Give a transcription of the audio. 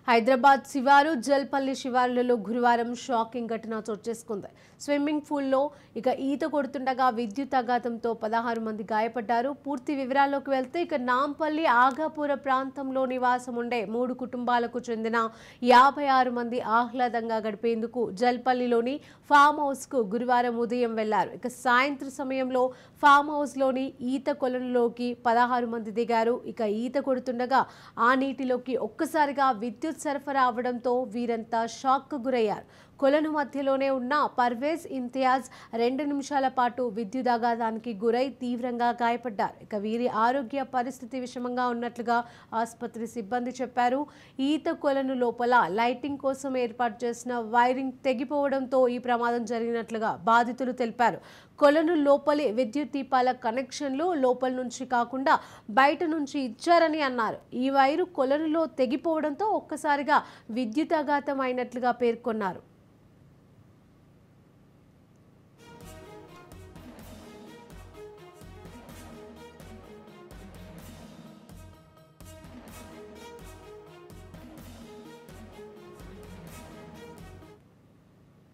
హైదరాబాద్ శివారు జల్పల్లి శివారులలో గురువారం షాకింగ్ ఘటన చోటు చేసుకుంది స్విమ్మింగ్ పూల్లో ఇక ఈత కొడుతుండగా విద్యుత్ ఆఘాతంతో పదహారు మంది గాయపడ్డారు పూర్తి వివరాల్లోకి వెళ్తే ఇక నాంపల్లి ఆగాపుర ప్రాంతంలో నివాసం ఉండే మూడు కుటుంబాలకు చెందిన యాభై ఆరు మంది ఆహ్లాదంగా గడిపేందుకు జల్పల్లిలోని ఫామ్ హౌస్కు గురువారం ఉదయం వెళ్లారు ఇక సాయంత్రం సమయంలో ఫామ్ హౌస్లోని ఈత కొలనులోకి పదహారు మంది దిగారు ఇక ఈత కొడుతుండగా ఆ నీటిలోకి ఒక్కసారిగా విద్యుత్ సరఫరా అవడంతో వీరంతా షాక్కు గురయ్యారు కొలను మధ్యలోనే ఉన్న పర్వేజ్ ఇంతియాజ్ రెండు నిమిషాల పాటు విద్యుదాఘాతానికి గురై తీవ్రంగా గాయపడ్డారు ఇక వీరి ఆరోగ్య పరిస్థితి విషమంగా ఉన్నట్లుగా ఆసుపత్రి సిబ్బంది చెప్పారు ఈత కొలను లోపల లైటింగ్ కోసం ఏర్పాటు చేసిన వైరింగ్ తెగిపోవడంతో ఈ ప్రమాదం జరిగినట్లుగా బాధితులు తెలిపారు కొలను లోపలి విద్యుత్ దీపాల కనెక్షన్లు లోపల నుంచి కాకుండా బయట నుంచి ఇచ్చారని అన్నారు ఈ వైరు కొలనులో తెగిపోవడంతో ఒక్కసారిగా విద్యుత్ ఆఘాతం అయినట్లుగా పేర్కొన్నారు